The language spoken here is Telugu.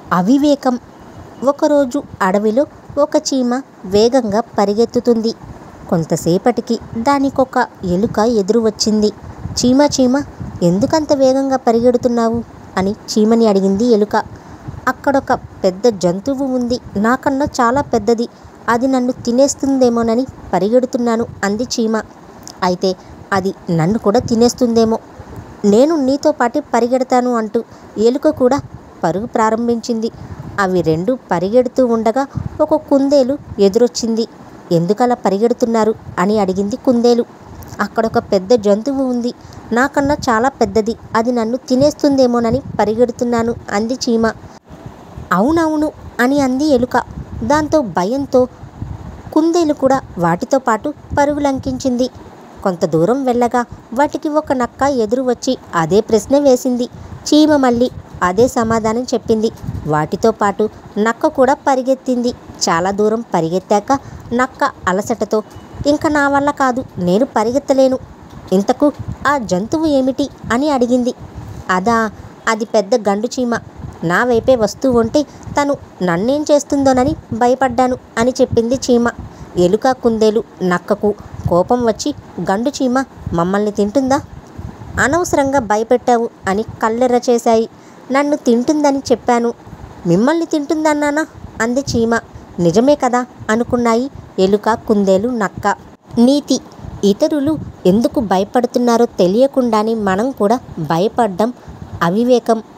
అవివేకం ఒకరోజు అడవిలో ఒక చీమ వేగంగా పరిగెత్తుతుంది కొంతసేపటికి దానికొక ఎలుక ఎదురు వచ్చింది చీమ చీమ ఎందుకంత వేగంగా పరిగెడుతున్నావు అని చీమని అడిగింది ఎలుక అక్కడొక పెద్ద జంతువు ఉంది నాకన్నా చాలా పెద్దది అది నన్ను తినేస్తుందేమోనని పరిగెడుతున్నాను అంది చీమ అయితే అది నన్ను కూడా తినేస్తుందేమో నేను నీతో పాటు పరిగెడతాను అంటూ ఎలుక కూడా పరుగు ప్రారంభించింది అవి రెండు పరిగెడుతూ ఉండగా ఒక కుందేలు ఎదురొచ్చింది ఎందుకలా పరిగెడుతున్నారు అని అడిగింది కుందేలు అక్కడొక పెద్ద జంతువు ఉంది నాకన్నా చాలా పెద్దది అది నన్ను తినేస్తుందేమోనని పరిగెడుతున్నాను అంది చీమ అవునవును అని అంది ఎలుక దాంతో భయంతో కుందేలు కూడా వాటితో పాటు పరుగులంకించింది కొంత దూరం వెళ్ళగా వాటికి ఒక నక్క ఎదురు వచ్చి అదే ప్రశ్న వేసింది చీమ మళ్ళీ అదే సమాధానం చెప్పింది వాటితో పాటు నక్క కూడా పరిగెత్తింది చాలా దూరం పరిగెత్తాక నక్క అలసటతో ఇంకా నా వల్ల కాదు నేను పరిగెత్తలేను ఇంతకు ఆ జంతువు ఏమిటి అని అడిగింది అదా అది పెద్ద గండు చీమ నా వైపే వస్తూ ఉంటే తను నన్నేం చేస్తుందోనని భయపడ్డాను అని చెప్పింది చీమ ఎలుక కుందేలు నక్కకు కోపం వచ్చి గండు చీమ మమ్మల్ని తింటుందా అనవసరంగా భయపెట్టావు అని కళ్ళెర్ర చేశాయి నన్ను తింటుందని చెప్పాను మిమ్మల్ని తింటుందన్నానా అంది చీమ నిజమే కదా అనుకున్నాయి ఎలుక కుందేలు నక్క నీతి ఇతరులు ఎందుకు భయపడుతున్నారో తెలియకుండానే మనం కూడా భయపడ్డం అవివేకం